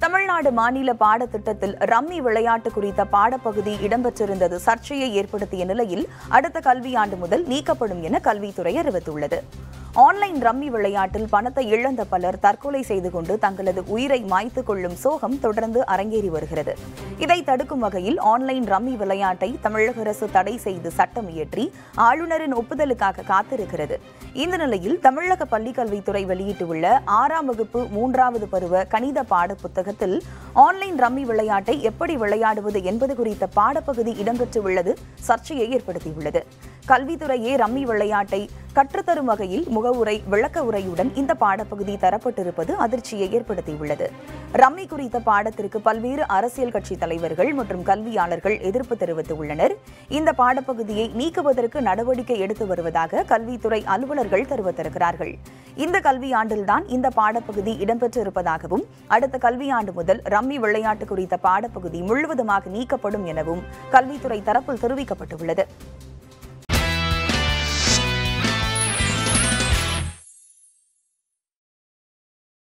தமிழ்நாடு மாநில பாடத்திட்டத்தில் ரம்மி விளையாட்டு குறித்த பாடப்பகுதி இடம்பெற்றிருந்தது சர்ச்சையை ஏற்படுத்திய நிலையில் அடுத்த கல்வியாண்டு முதல் நீக்கப்படும் என கல்வித்துறை அறிவித்துள்ளது ஆன்லைன் ரம்மி விளையாட்டில் பணத்தை இழந்த பலர் தற்கொலை செய்து கொண்டு தங்களது உயிரை மாய்த்துக் கொள்ளும் சோகம் தொடர்ந்து அரங்கேறி வருகிறது இதை தடுக்கும் வகையில் ஆன்லைன் ரம்மி விளையாட்டை தமிழக அரசு தடை செய்து சட்டம் இயற்றி ஆளுநரின் ஒப்புதலுக்காக காத்திருக்கிறது இந்த நிலையில் தமிழக பள்ளிக்கல்வித்துறை வெளியிட்டுள்ள ஆறாம் வகுப்பு மூன்றாவது பருவ கணித பாட புத்தகத்தில் ஆன்லைன் ரம்மி விளையாட்டை எப்படி விளையாடுவது என்பது குறித்த பாடப்பகுதி இடம்பெற்றுள்ளது சர்ச்சையை ஏற்படுத்தியுள்ளது கல்வித்துறையே ரம்மி விளையாட்டை கற்றுத்தரும் வகையில் முகவுரை விளக்க உரையுடன் இந்த பாடப்பகுதி தரப்பட்டிருப்பது அதிர்ச்சியை ஏற்படுத்தியுள்ளது ரம்மி குறித்த பாடத்திற்கு பல்வேறு அரசியல் கட்சி தலைவர்கள் மற்றும் கல்வியாளர்கள் எதிர்ப்பு தெரிவித்துள்ளனர் இந்த பாடப்பகுதியை நீக்குவதற்கு நடவடிக்கை எடுத்து வருவதாக கல்வித்துறை அலுவலர்கள் தெரிவித்திருக்கிறார்கள் இந்த கல்வியாண்டில்தான் இந்த பாடப்பகுதி இடம்பெற்றிருப்பதாகவும் அடுத்த கல்வியாண்டு முதல் ரம்மி விளையாட்டு குறித்த பாடப்பகுதி முழுவதுமாக நீக்கப்படும் எனவும் கல்வித்துறை தரப்பில் தெரிவிக்கப்பட்டுள்ளது